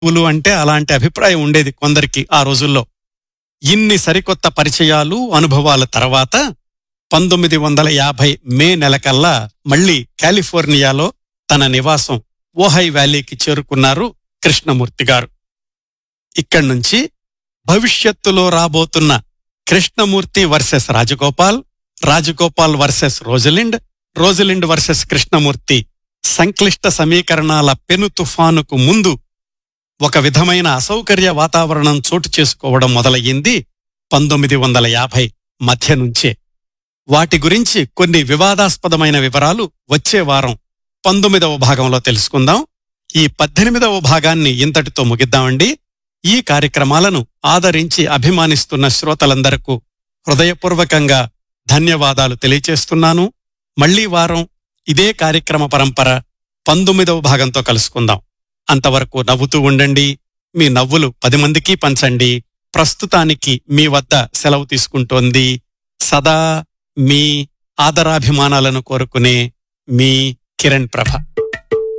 బంధువులు అంటే అలాంటి అభిప్రాయం ఉండేది కొందరికి ఆ రోజుల్లో ఇన్ని సరికొత్త పరిచయాలు అనుభవాల తర్వాత పంతొమ్మిది వందల యాభై మే నెలకల్లా మళ్లీ కాలిఫోర్నియాలో తన నివాసం ఓహై వ్యాలీకి చేరుకున్నారు కృష్ణమూర్తి గారు ఇక్కడి నుంచి భవిష్యత్తులో రాబోతున్న Krishnamurti versus Rajagopal Rajagopal versus Rosalind Rosalind versus Krishnamurti సంక్లిష్ట సమీకరణాల పెను తుఫానుకు ముందు ఒక విధమైన అసౌకర్య వాతావరణం చోటు చేసుకోవడం మొదలయ్యింది పంతొమ్మిది వందల యాభై మధ్య నుంచే వాటి గురించి కొన్ని వివాదాస్పదమైన వివరాలు వచ్చే వారం పంతొమ్మిదవ భాగంలో తెలుసుకుందాం ఈ పద్దెనిమిదవ భాగాన్ని ఇంతటితో ముగిద్దామండి ఈ కార్యక్రమాలను ఆదరించి అభిమానిస్తున్న శ్రోతలందరకు హృదయపూర్వకంగా ధన్యవాదాలు తెలియచేస్తున్నాను మళ్లీ వారం ఇదే కార్యక్రమ పరంపర పంతొమ్మిదవ భాగంతో కలుసుకుందాం అంతవరకు నవ్వుతూ ఉండండి మీ నవ్వులు పది మందికి పంచండి ప్రస్తుతానికి మీ వద్ద సెలవు తీసుకుంటోంది సదా మీ ఆదరాభిమానాలను కోరుకునే మీ కిరణ్ ప్రభ